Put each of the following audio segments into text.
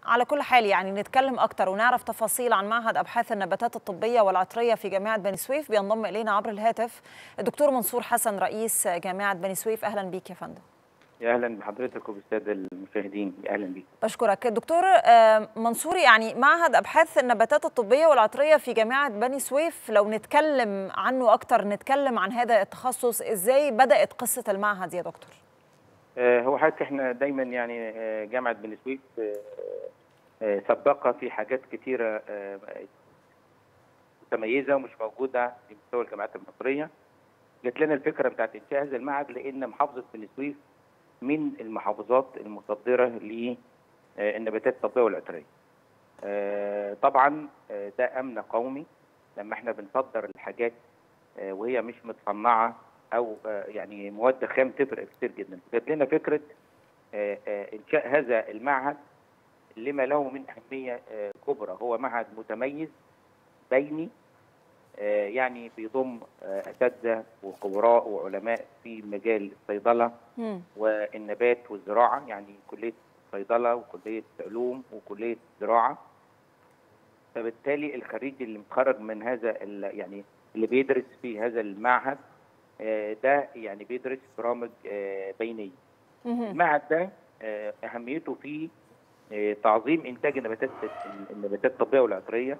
على كل حال يعني نتكلم اكتر ونعرف تفاصيل عن معهد ابحاث النباتات الطبيه والعطريه في جامعه بني سويف بينضم الينا عبر الهاتف الدكتور منصور حسن رئيس جامعه بني سويف اهلا بيك يا فندم يا اهلا بحضرتك وبالساده المشاهدين اهلا بيك بشكرك دكتور منصور يعني معهد ابحاث النباتات الطبيه والعطريه في جامعه بني سويف لو نتكلم عنه اكتر نتكلم عن هذا التخصص ازاي بدات قصه المعهد يا دكتور هو حضرتك احنا دايما يعني جامعه بني سويف سباقه في حاجات كثيره متميزه ومش موجوده في مستوى الجامعات المصريه جت لنا الفكره بتاعت انشاء هذا المعهد لان محافظه بني سويف من المحافظات المصدره للنباتات الطبيه والعطريه. طبعا ده امن قومي لما احنا بنصدر الحاجات وهي مش متصنعه او يعني مواد خام تفرق كتير جدا. جت لنا فكره انشاء هذا المعهد لما له من اهميه كبرى هو معهد متميز بيني يعني بيضم اساتذه وخبراء وعلماء في مجال الصيدله والنبات والزراعه يعني كليه صيدله وكليه علوم وكليه زراعه فبالتالي الخريج اللي متخرج من هذا يعني اللي بيدرس في هذا المعهد ده يعني بيدرس برامج بينيه المعهد ده اهميته في تعظيم انتاج النباتات النباتات الطبيه والعطريه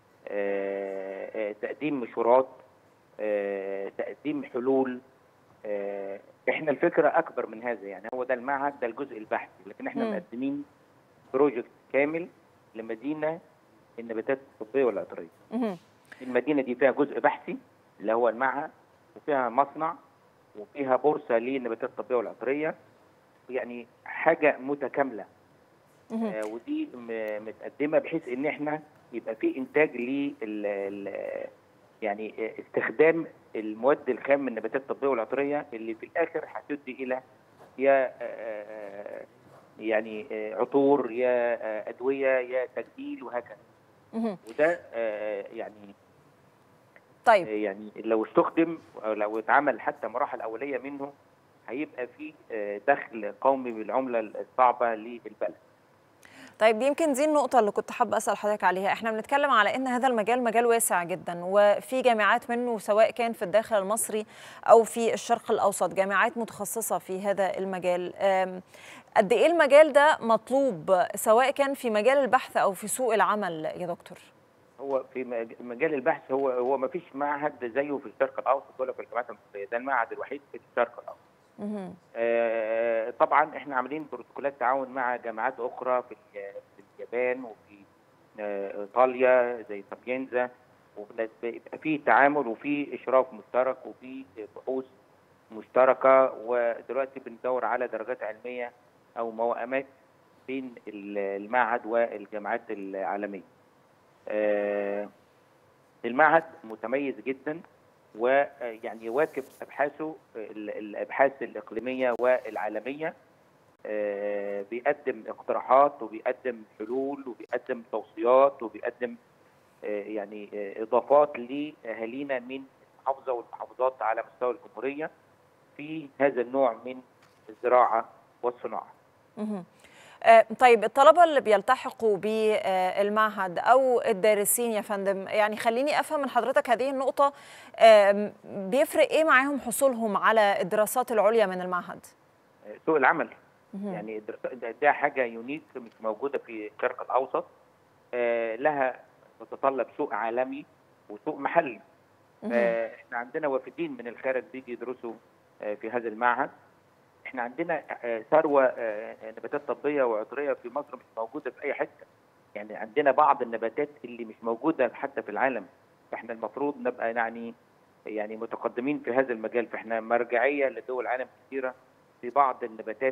تقديم مشورات تقديم حلول احنا الفكره اكبر من هذا يعني هو ده المعهد ده الجزء البحثي لكن احنا مقدمين بروجكت كامل لمدينه النباتات الطبيه والعطريه المدينه دي فيها جزء بحثي اللي هو المعهد وفيها مصنع وفيها بورصه للنباتات الطبيه والعطريه يعني حاجه متكامله آه ودي متقدمه بحيث ان احنا يبقى في انتاج ل يعني استخدام المواد الخام من النباتات الطبيه والعطريه اللي في الاخر هتؤدي الى يا يعني عطور يا ادويه يا تجميل وهكذا وده يعني طيب يعني لو استخدم او لو اتعمل حتى مراحل اوليه منه هيبقى في دخل قومي بالعمله الصعبه للبلد طيب يمكن دي النقطة اللي كنت حابة أسأل حضرتك عليها، احنا بنتكلم على إن هذا المجال مجال واسع جدا وفي جامعات منه سواء كان في الداخل المصري أو في الشرق الأوسط، جامعات متخصصة في هذا المجال. قد إيه المجال ده مطلوب سواء كان في مجال البحث أو في سوق العمل يا دكتور؟ هو في مجال البحث هو هو ما فيش معهد زيه في الشرق الأوسط ولا في الجامعات المصرية، ده المعهد الوحيد في الشرق الأوسط. آه طبعا احنا عاملين بروتوكولات تعاون مع جامعات اخرى في في اليابان وفي آه ايطاليا زي سابينزا وبيبقى في تعامل وفي اشراف مشترك وفي بحوث مشتركه ودلوقتي بندور على درجات علميه او موائمات بين المعهد والجامعات العالميه. آه المعهد متميز جدا ويعني يواكب ابحاثه الابحاث الاقليميه والعالميه بيقدم اقتراحات وبيقدم حلول وبيقدم توصيات وبيقدم يعني اضافات لاهالينا من المحافظه والمحافظات على مستوى الجمهوريه في هذا النوع من الزراعه والصناعه. طيب الطلبه اللي بيلتحقوا بالمعهد او الدارسين يا فندم يعني خليني افهم من حضرتك هذه النقطه بيفرق ايه معاهم حصولهم على الدراسات العليا من المعهد سوق العمل يعني ده حاجه يونيك مش موجوده في الشرق الاوسط لها تتطلب سوق عالمي وسوق محلي احنا عندنا وافدين من الخارج بيجي يدرسوا في هذا المعهد احنا عندنا ثروه نباتات طبيه وعطريه في مصر مش موجوده في اي حته يعني عندنا بعض النباتات اللي مش موجوده حتى في العالم فاحنا المفروض نبقى يعني يعني متقدمين في هذا المجال فاحنا مرجعيه لدول العالم كثيره في بعض النباتات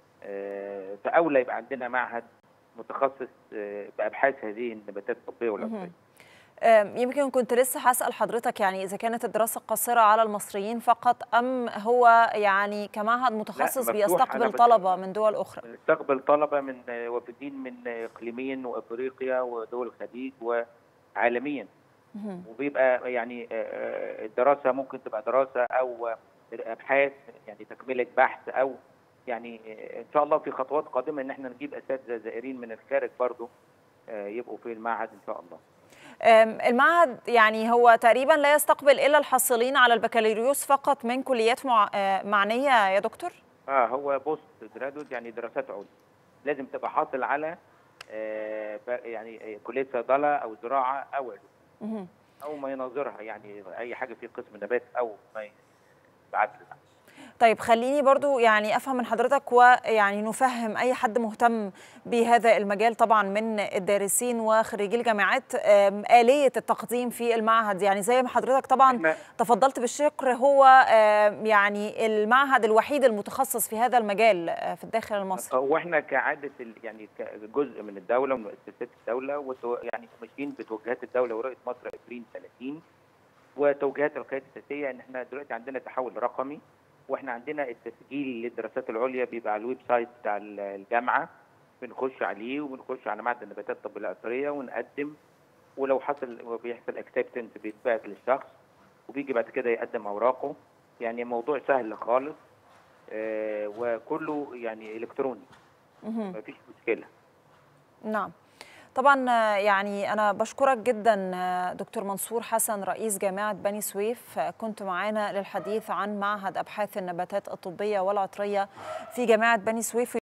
فاولى يبقى عندنا معهد متخصص بابحاث هذه النباتات الطبيه والعطريه يمكن كنت لسه هسأل حضرتك يعني إذا كانت الدراسة قاصرة على المصريين فقط أم هو يعني كمعهد متخصص بيستقبل طلبة من دول أخرى؟ بيستقبل طلبة من وافدين من إقليميا وأفريقيا ودول الخليج وعالميا وبيبقى يعني الدراسة ممكن تبقى دراسة أو أبحاث يعني تكملة بحث أو يعني ان شاء الله في خطوات قادمه ان احنا نجيب اساتذه زائرين من الخارج برضه يبقوا في المعهد ان شاء الله المعهد يعني هو تقريبا لا يستقبل الا الحاصلين على البكالوريوس فقط من كليات مع... معنيه يا دكتور؟ اه هو بوست جرادويت يعني دراسات عليا لازم تبقى حاصل على آه يعني كليه صيدله او زراعه او علوم او ما يناظرها يعني اي حاجه في قسم نبات او ما بعد طيب خليني برضو يعني افهم من حضرتك ويعني نفهم اي حد مهتم بهذا المجال طبعا من الدارسين وخريجي الجامعات آلية التقديم في المعهد يعني زي ما حضرتك طبعا تفضلت بالشكر هو يعني المعهد الوحيد المتخصص في هذا المجال في الداخل المصري واحنا كعادة يعني كجزء من الدولة ومن مؤسسات الدولة يعني ماشيين بتوجهات الدولة ورؤية مصر 2030 وتوجيهات القيادة السياسية ان احنا دلوقتي عندنا تحول رقمي واحنا عندنا التسجيل للدراسات العليا بيبقى على الويب سايت بتاع الجامعه بنخش عليه وبنخش على معهد النباتات الطبيه العطريه ونقدم ولو حصل وبيحصل اكسبتنس بيتبعت للشخص وبيجي بعد كده يقدم اوراقه يعني موضوع سهل خالص آه وكله يعني الكتروني مفيش مشكله نعم طبعا يعني انا بشكرك جدا دكتور منصور حسن رئيس جامعه بني سويف كنت معانا للحديث عن معهد ابحاث النباتات الطبيه والعطريه في جامعه بني سويف